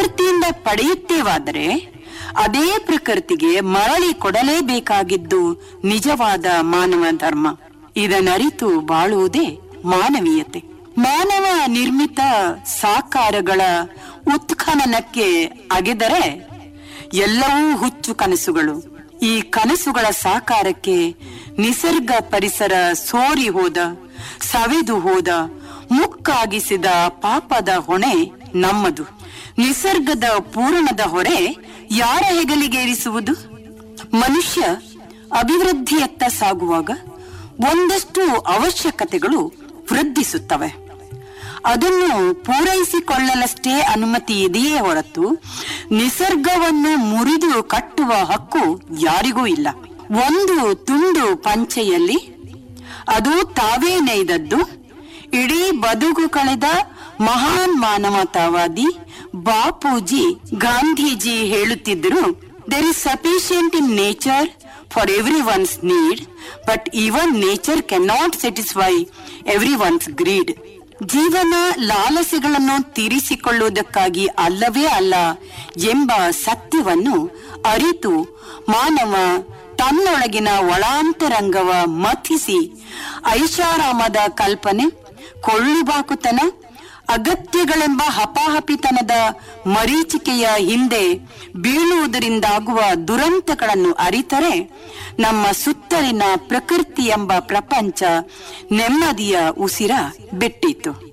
ಪ್ರಕೃತಿಯಿಂದ ಪಡೆಯುತ್ತೇವಾದರೆ ಅದೇ ಪ್ರಕೃತಿಗೆ ಮರಳಿ ಕೊಡಲೇಬೇಕಾಗಿದ್ದು ನಿಜವಾದ ಮಾನವ ಧರ್ಮ ಇದನ್ನರಿತು ಬಾಳುವುದೇ ಮಾನವೀಯತೆ ಮಾನವ ನಿರ್ಮಿತ ಸಾಕಾರಗಳ ಉತ್ಖನನಕ್ಕೆ ಅಗೆದರೆ ಎಲ್ಲವೂ ಹುಚ್ಚು ಕನಸುಗಳು ಈ ಕನಸುಗಳ ಸಾಕಾರಕ್ಕೆ ನಿಸರ್ಗ ಪರಿಸರ ಸೋರಿ ಹೋದ ಸವೆದು ಹೋದ ಮುಕ್ಕಾಗಿಸಿದ ಪಾಪದ ಹೊಣೆ ನಮ್ಮದು ನಿಸರ್ಗದ ಪೂರಣದ ಹೊರೆ ಯಾರ ಹೆಗಲಿಗೇರಿಸುವುದು ಮನುಷ್ಯ ಅಭಿವೃದ್ಧಿಯತ್ತ ಸಾಗುವಾಗ ಒಂದಷ್ಟು ಅವಶ್ಯಕತೆಗಳು ವೃದ್ಧಿಸುತ್ತವೆ ಅದನ್ನು ಪೂರೈಸಿಕೊಳ್ಳಲಷ್ಟೇ ಅನುಮತಿ ಇದೆಯೇ ಹೊರತು ನಿಸರ್ಗವನ್ನು ಮುರಿದು ಕಟ್ಟುವ ಹಕ್ಕು ಯಾರಿಗೂ ಇಲ್ಲ ಒಂದು ತುಂಡು ಪಂಚೆಯಲ್ಲಿ ಅದು ತಾವೇ ನೇಯ್ದದ್ದು ಇಡೀ ಬದುಕು ಕಳೆದ ಮಹಾನ್ ಮಾನವತಾವಾದಿ ಬಾಪೂಜಿ ಗಾಂಧೀಜಿ ಹೇಳುತ್ತಿದ್ದರು there is sufficient in nature for every one's need but even nature can not satisfy every one's greed ಜೀವನ ಲಾಲಸೆಗಳನ್ನು ತೀರಿಸಿಕೊಳ್ಳುವುದಕ್ಕಾಗಿ ಅಲ್ಲವೇ ಅಲ್ಲ ಎಂಬ ಸತ್ಯವನ್ನು ಅರಿತು ಮಾನವ ತನ್ನೊಳಗಿನ ಒಳಾಂತರಂಗವ ಮಥಿಸಿ ಐಷಾರಾಮದ ಕಲ್ಪನೆ ಕೊಳ್ಳುಬಾಕುತನ ಅಗತ್ಯಗಳೆಂಬ ಹಪಾಹಪಿತನದ ಮರೀಚಿಕೆಯ ಹಿಂದೆ ಬೀಳುವುದರಿಂದಾಗುವ ದುರಂತಗಳನ್ನು ಅರಿತರೆ ನಮ್ಮ ಸುತ್ತಲಿನ ಪ್ರಕೃತಿ ಎಂಬ ಪ್ರಪಂಚ ನೆಮ್ಮದಿಯ ಉಸಿರ ಬಿಟ್ಟಿತು